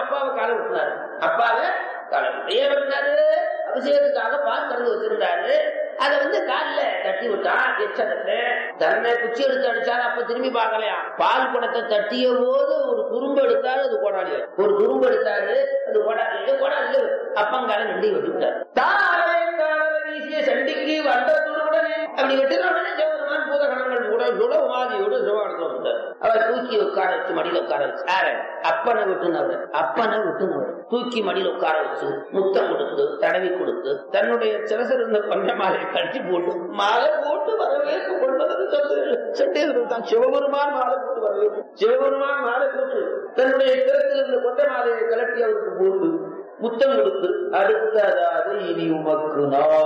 அப்பாவை காலை விட்டுனாரு அப்பாவை காலை விட்டு ஏன் விட்டுனாரு அபிஷேகத்துக்காக பால் கறந்து வச்சிருந்தாரு அதை வந்து காலில் தட்டி விட்டான் எச்சனத்தை தன்னை குச்சி எடுத்து அடிச்சாரு அப்ப திரும்பி பார்க்கலையா பால் குடத்தை தட்டிய போது ஒரு துரும்பு எடுத்தாரு அது கோடாலி ஒரு துரும்பு எடுத்தாரு அது கோடாலி கோடாலி அப்பங்கால நண்டி விட்டுட்டார் தாரை கால வீசிய சண்டிக்கு வந்த துருவுடனே அப்படி வெட்டின உடனே சிவபெருமான் பூதகணங்கள் கூட சுட உமாதியோடு சிவகானத்தை வந்தார் அவர் தூக்கி உட்கார வச்சு மடியில உட்கார வச்சு யாரு அப்பனை விட்டுனவர் அப்பனை விட்டுனவர் தூக்கி மடியில உட்கார வச்சு முத்தம் கொடுத்து தடவி கொடுத்து தன்னுடைய சிறசிறந்த கொஞ்ச மாலை கட்டி போட்டு மாலை போட்டு வரவேற்பு கொண்டது சண்டேஸ்வரர் தான் சிவபெருமான் மாலை போட்டு வரவேற்பு சிவபெருமான் மாலை போட்டு தன்னுடைய திறத்தில் இருந்த கொண்டை மாலையை கலட்டி அவருக்கு போட்டு முத்தம் கொடுத்து அடுத்ததாக இனி உமக்கு நான்